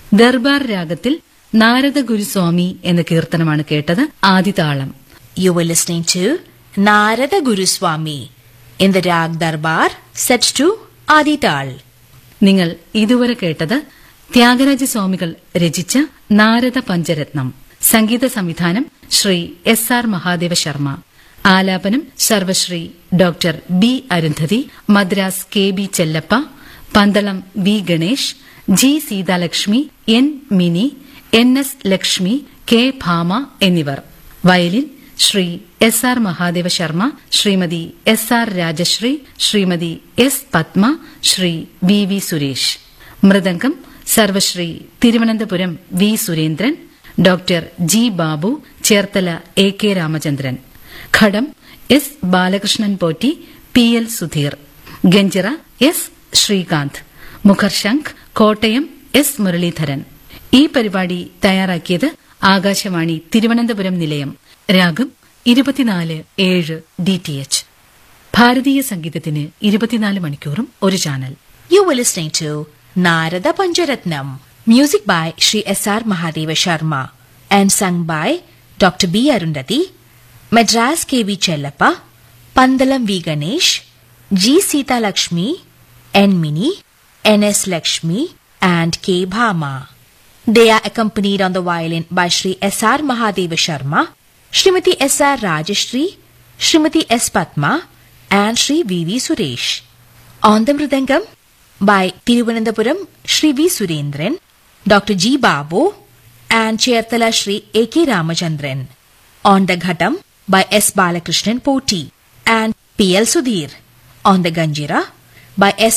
ദർബാർ രാഗത്തിൽ നാരദ ഗുരുസ്വാമി എന്ന കീർത്തനമാണ് കേട്ടത് ആദിതാളം You were listening to Narada Guruswami in the Rag Darbar set to Adital. നിങ്ങൾ ഇതുവരെ കേട്ടത് ത്യാഗരാജ സ്വാമികൾ രചിച്ച നാരദ പഞ്ചരത്നം സംഗീത സംവിധാനം ശ്രീ എസ് ആർ മഹാദേവ ശർമ്മ ആലാപനം സർവശ്രീ doctor B Arundhati Madras K B Chellappa Pandalam V Ganesh G Seethalakshmi N Mini N S Lakshmi K Bhama എന്നിവർ violin Shri S R Mahadeva Sharma Shrimati S R Rajashri Shrimati S Padma Shri V V Suresh mridangam സർവശ്രീ Thiruvananthapuram V Surendran doctor G Babu Cherthala A K Ramachandran ghatam S Balakrishnan Potti P L Sudheer ganjira S Srikanth മുഖർശംഖ് Kottayam S Muraleedharan ഈ പരിപാടി തയ്യാറാക്കിയത് ആകാശവാണി തിരുവനന്തപുരം നിലയം രാഗം ഇരുപത്തിനാല് ഏഴ് ഡി ടി എച്ച് ഭാരതീയ സംഗീതത്തിന് ഇരുപത്തിനാല് മണിക്കൂറും ഒരു channel You were listening to Narada Pancharatnam, music by Sri S.R. Mahadeva Sharma and sung by Dr. B. Arundhati, Madras K.V. Chellappa, Pandalam V. Ganesh, G. Sita Lakshmi, N. Mini, N.S. Lakshmi, and K. Bhama. They are accompanied on the violin by Sri S.R. Mahadeva Sharma, Srimati S.R. Rajashri, Srimati S. Patma, and Sri V.V. Suresh. On the Mridangam by Tiruvananthapuram Sri V. Surendran, Dr. G. Babu, and Cherthala Sri A. K. Ramachandran. On the Ghatam by S. Balakrishnan Poti and P. L. Sudhir. On the Ganjira by S.